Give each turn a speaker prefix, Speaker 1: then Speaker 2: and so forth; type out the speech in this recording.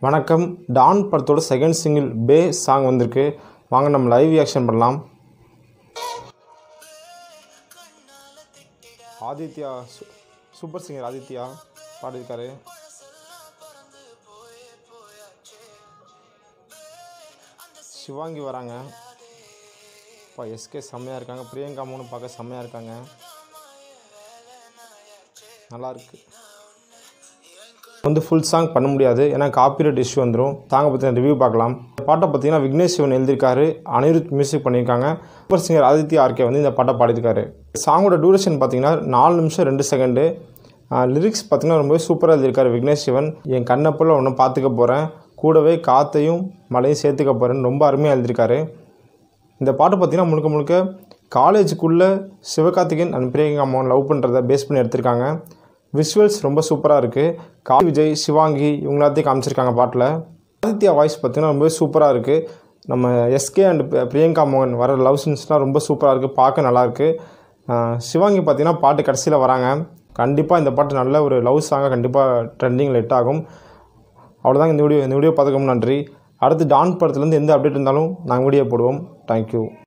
Speaker 1: வணக்கம் டான் படத்தோட second single பே song வந்திருக்கு வாங்க நம்ம லைவ் ரியாக்ஷன் பண்ணலாம் ஆதித்யா சு- சூப்பர் சிங்கர் ஆதித்யா பாடியிருக்காரு சிவாங்கி வராங்க இப்போ எஸ்கே செம்மையாக இருக்காங்க பிரியங்கா மூணு பார்க்க செம்மையாக இருக்காங்க நல்லா இருக்கு வந்து ஃபுல் சாங் பண்ண முடியாது ஏன்னா காப்பிரைட் இஷ்யூ வந்துடும் சாங்கை பற்றின ரிவ்யூ பார்க்கலாம் இந்த பாட்டை பார்த்தீங்கன்னா விக்னேஷ் சிவன் எழுதியிருக்காரு அனிருத் மியூசிக் பண்ணியிருக்காங்க சூப்பர் சிங்கர் ஆதித்யா ஆர்கே வந்து இந்த பாட்டை பாடியிருக்காரு சாங்கோட டூரேஷன் பார்த்தீங்கன்னா நாலு நிமிஷம் ரெண்டு செகண்டு லிரிக்ஸ் பார்த்தீங்கன்னா ரொம்பவே சூப்பராக எழுதியிருக்காரு விக்னேஷ் சிவன் என் கண்ணப்பில் ஒன்று பார்த்துக்க போகிறேன் கூடவே காற்றையும் மழையும் சேர்த்துக்க போகிறேன்னு ரொம்ப அருமையாக எழுதியிருக்காரு இந்த பாட்டு பார்த்தீங்கன்னா முழுக்க முழுக்க காலேஜுக்குள்ளே சிவகார்த்திகேயன் அண்ட் பிரியங்கா மோகன் லவ் பண்ணுறத பேஸ் பண்ணி எடுத்திருக்காங்க விஷுவல்ஸ் ரொம்ப சூப்பராக இருக்குது காளி விஜய் சிவாங்கி இவங்க எல்லாத்தையும் காமிச்சிருக்காங்க பாட்டில் ஆதித்யா வாய்ஸ் பார்த்தீங்கன்னா ரொம்பவே சூப்பராக இருக்குது நம்ம எஸ்கே அண்ட் பிரியங்கா மோகன் வர லவ் சீன்ஸ்லாம் ரொம்ப சூப்பராக இருக்குது பார்க்க நல்லாயிருக்கு சிவாங்கி பார்த்தீங்கன்னா பாட்டு கடைசியில் வராங்க கண்டிப்பாக இந்த பாட்டு நல்ல ஒரு லவ் சாங்காக கண்டிப்பாக ட்ரெண்டிங்கில் ஹிட் ஆகும் அவ்வளோதாங்க இந்த வீடியோ இந்த வீடியோ பார்த்துக்கணும் நன்றி அடுத்து டான் படத்துலேருந்து எந்த அப்டேட் இருந்தாலும் நாங்கள் வீடியோ போடுவோம் தேங்க்யூ